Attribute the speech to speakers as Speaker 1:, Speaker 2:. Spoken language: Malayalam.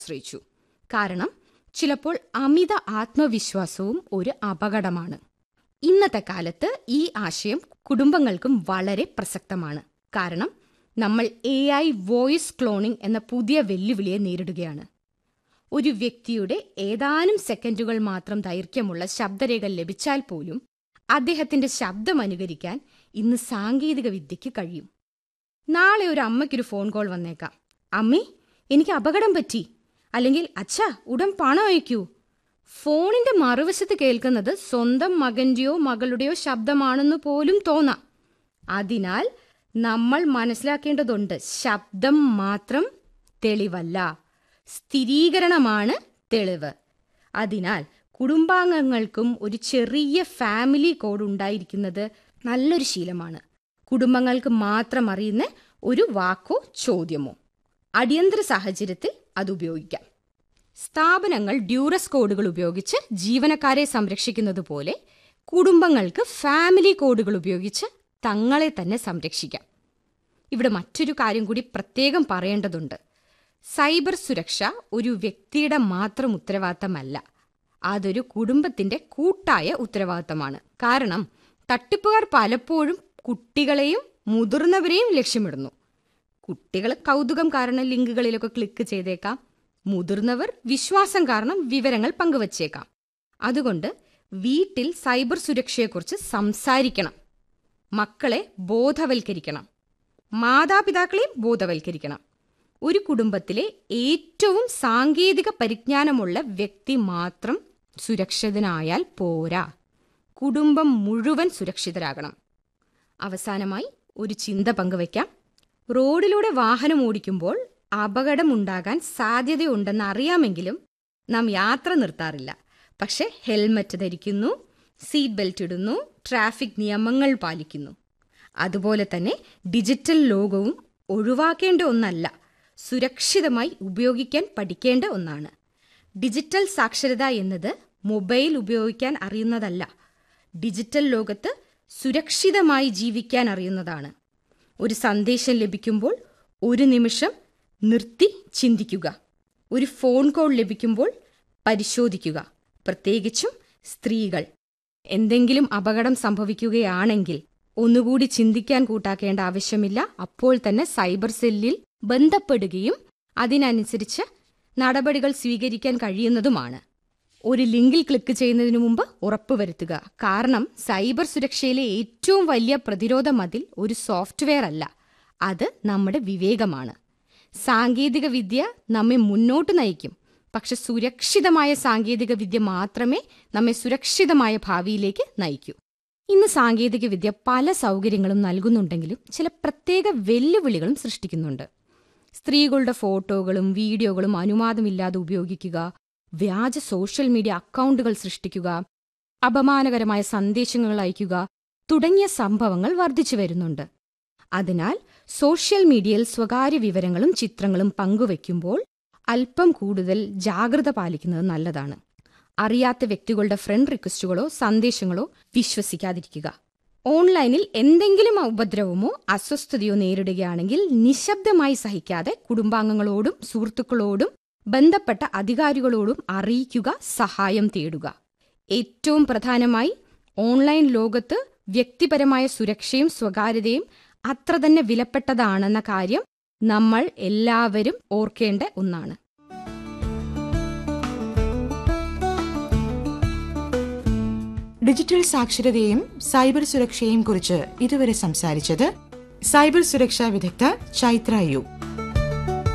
Speaker 1: ആശ്രയിച്ചു കാരണം ചിലപ്പോൾ അമിത ആത്മവിശ്വാസവും ഒരു അപകടമാണ് ഇന്നത്തെ കാലത്ത് ഈ ആശയം കുടുംബങ്ങൾക്കും വളരെ പ്രസക്തമാണ് കാരണം നമ്മൾ എ ഐ വോയിസ് ക്ലോണിംഗ് എന്ന പുതിയ വെല്ലുവിളിയെ നേരിടുകയാണ് ഒരു വ്യക്തിയുടെ ഏതാനും സെക്കൻഡുകൾ മാത്രം ദൈർഘ്യമുള്ള ശബ്ദരേഖ ലഭിച്ചാൽ പോലും അദ്ദേഹത്തിന്റെ ശബ്ദം അനുകരിക്കാൻ ഇന്ന് സാങ്കേതിക വിദ്യയ്ക്ക് കഴിയും നാളെ ഒരു അമ്മയ്ക്കൊരു ഫോൺ കോൾ വന്നേക്കാം അമ്മേ എനിക്ക് അപകടം പറ്റി അല്ലെങ്കിൽ അച്ഛാ ഉടൻ പണം അയക്കൂ ഫോണിന്റെ മറുവശത്ത് കേൾക്കുന്നത് സ്വന്തം മകന്റെയോ മകളുടെയോ ശബ്ദമാണെന്ന് പോലും തോന്നാം അതിനാൽ നമ്മൾ മനസ്സിലാക്കേണ്ടതുണ്ട് ശബ്ദം മാത്രം തെളിവല്ല സ്ഥിരീകരണമാണ് തെളിവ് അതിനാൽ കുടുംബാംഗങ്ങൾക്കും ഒരു ചെറിയ ഫാമിലി കോഡ് ഉണ്ടായിരിക്കുന്നത് നല്ലൊരു ശീലമാണ് കുടുംബങ്ങൾക്ക് മാത്രം അറിയുന്ന ഒരു വാക്കോ ചോദ്യമോ അടിയന്തര സാഹചര്യത്തിൽ അത് ഉപയോഗിക്കാം സ്ഥാപനങ്ങൾ ഡ്യൂറസ് കോഡുകൾ ഉപയോഗിച്ച് ജീവനക്കാരെ സംരക്ഷിക്കുന്നത് പോലെ കുടുംബങ്ങൾക്ക് ഫാമിലി കോഡുകൾ ഉപയോഗിച്ച് തങ്ങളെ തന്നെ സംരക്ഷിക്കാം ഇവിടെ മറ്റൊരു കാര്യം കൂടി പ്രത്യേകം പറയേണ്ടതുണ്ട് സൈബർ സുരക്ഷ ഒരു വ്യക്തിയുടെ മാത്രം ഉത്തരവാദിത്തമല്ല അതൊരു കുടുംബത്തിന്റെ കൂട്ടായ ഉത്തരവാദിത്തമാണ് കാരണം തട്ടിപ്പുകാർ പലപ്പോഴും കുട്ടികളെയും മുതിർന്നവരെയും ലക്ഷ്യമിടുന്നു കുട്ടികൾ കൗതുകം കാരണം ലിങ്കുകളിലൊക്കെ ക്ലിക്ക് ചെയ്തേക്കാം മുതിർന്നവർ വിശ്വാസം കാരണം വിവരങ്ങൾ പങ്കുവച്ചേക്കാം അതുകൊണ്ട് വീട്ടിൽ സൈബർ സുരക്ഷയെക്കുറിച്ച് സംസാരിക്കണം മക്കളെ ബോധവൽക്കരിക്കണം മാതാപിതാക്കളെയും ബോധവൽക്കരിക്കണം ഒരു കുടുംബത്തിലെ ഏറ്റവും സാങ്കേതിക പരിജ്ഞാനമുള്ള വ്യക്തി മാത്രം സുരക്ഷിതനായാൽ പോരാ കുടുംബം മുഴുവൻ സുരക്ഷിതരാകണം അവസാനമായി ഒരു ചിന്ത പങ്കുവയ്ക്കാം റോഡിലൂടെ വാഹനം ഓടിക്കുമ്പോൾ അപകടമുണ്ടാകാൻ സാധ്യതയുണ്ടെന്ന് അറിയാമെങ്കിലും നാം യാത്ര നിർത്താറില്ല പക്ഷെ ഹെൽമറ്റ് ധരിക്കുന്നു സീറ്റ് ബെൽറ്റ് ഇടുന്നു ട്രാഫിക് നിയമങ്ങൾ പാലിക്കുന്നു അതുപോലെ തന്നെ ഡിജിറ്റൽ ലോകവും ഒഴിവാക്കേണ്ട ഒന്നല്ല സുരക്ഷിതമായി ഉപയോഗിക്കാൻ പഠിക്കേണ്ട ഒന്നാണ് ഡിജിറ്റൽ സാക്ഷരത എന്നത് മൊബൈൽ ഉപയോഗിക്കാൻ അറിയുന്നതല്ല ഡിജിറ്റൽ ലോകത്ത് സുരക്ഷിതമായി ജീവിക്കാൻ അറിയുന്നതാണ് ഒരു സന്ദേശം ലഭിക്കുമ്പോൾ ഒരു നിമിഷം നിർത്തി ചിന്തിക്കുക ഒരു ഫോൺ കോൾ ലഭിക്കുമ്പോൾ പരിശോധിക്കുക പ്രത്യേകിച്ചും സ്ത്രീകൾ എന്തെങ്കിലും അപകടം സംഭവിക്കുകയാണെങ്കിൽ ഒന്നുകൂടി ചിന്തിക്കാൻ കൂട്ടാക്കേണ്ട ആവശ്യമില്ല അപ്പോൾ തന്നെ സൈബർ സെല്ലിൽ ബന്ധപ്പെടുകയും അതിനനുസരിച്ച് നടപടികൾ സ്വീകരിക്കാൻ കഴിയുന്നതുമാണ് ഒരു ലിങ്കിൽ ക്ലിക്ക് ചെയ്യുന്നതിന് മുമ്പ് ഉറപ്പുവരുത്തുക കാരണം സൈബർ സുരക്ഷയിലെ ഏറ്റവും വലിയ പ്രതിരോധ മതിൽ ഒരു സോഫ്റ്റ്വെയർ അല്ല അത് നമ്മുടെ വിവേകമാണ് സാങ്കേതിക വിദ്യ നമ്മെ മുന്നോട്ട് നയിക്കും പക്ഷെ സുരക്ഷിതമായ സാങ്കേതിക വിദ്യ മാത്രമേ നമ്മെ സുരക്ഷിതമായ ഭാവിയിലേക്ക് നയിക്കൂ ഇന്ന് സാങ്കേതിക വിദ്യ പല സൗകര്യങ്ങളും നൽകുന്നുണ്ടെങ്കിലും ചില പ്രത്യേക വെല്ലുവിളികളും സൃഷ്ടിക്കുന്നുണ്ട് സ്ത്രീകളുടെ ഫോട്ടോകളും വീഡിയോകളും അനുവാദമില്ലാതെ ഉപയോഗിക്കുക വ്യാജ സോഷ്യൽ മീഡിയ അക്കൗണ്ടുകൾ സൃഷ്ടിക്കുക അപമാനകരമായ സന്ദേശങ്ങൾ അയക്കുക തുടങ്ങിയ സംഭവങ്ങൾ വർദ്ധിച്ചു വരുന്നുണ്ട് അതിനാൽ സോഷ്യൽ മീഡിയയിൽ സ്വകാര്യ വിവരങ്ങളും ചിത്രങ്ങളും പങ്കുവയ്ക്കുമ്പോൾ അല്പം കൂടുതൽ ജാഗ്രത പാലിക്കുന്നത് നല്ലതാണ് അറിയാത്ത വ്യക്തികളുടെ ഫ്രണ്ട് റിക്വസ്റ്റുകളോ സന്ദേശങ്ങളോ വിശ്വസിക്കാതിരിക്കുക ഓൺലൈനിൽ എന്തെങ്കിലും ഉപദ്രവമോ അസ്വസ്ഥതയോ നേരിടുകയാണെങ്കിൽ നിശബ്ദമായി സഹിക്കാതെ കുടുംബാംഗങ്ങളോടും സുഹൃത്തുക്കളോടും ബന്ധപ്പെട്ട അധികാരികളോടും അറിയിക്കുക സഹായം തേടുക ഏറ്റവും പ്രധാനമായി ഓൺലൈൻ ലോകത്ത് വ്യക്തിപരമായ സുരക്ഷയും സ്വകാര്യതയും അത്ര തന്നെ വിലപ്പെട്ടതാണെന്ന കാര്യം നമ്മൾ എല്ലാവരും ഓർക്കേണ്ട ഒന്നാണ്
Speaker 2: ഡിജിറ്റൽ സാക്ഷരതയും സൈബർ സുരക്ഷയും കുറിച്ച് ഇതുവരെ സംസാരിച്ചത് സൈബർ സുരക്ഷാ വിദഗ്ധ ചൈത്ര യു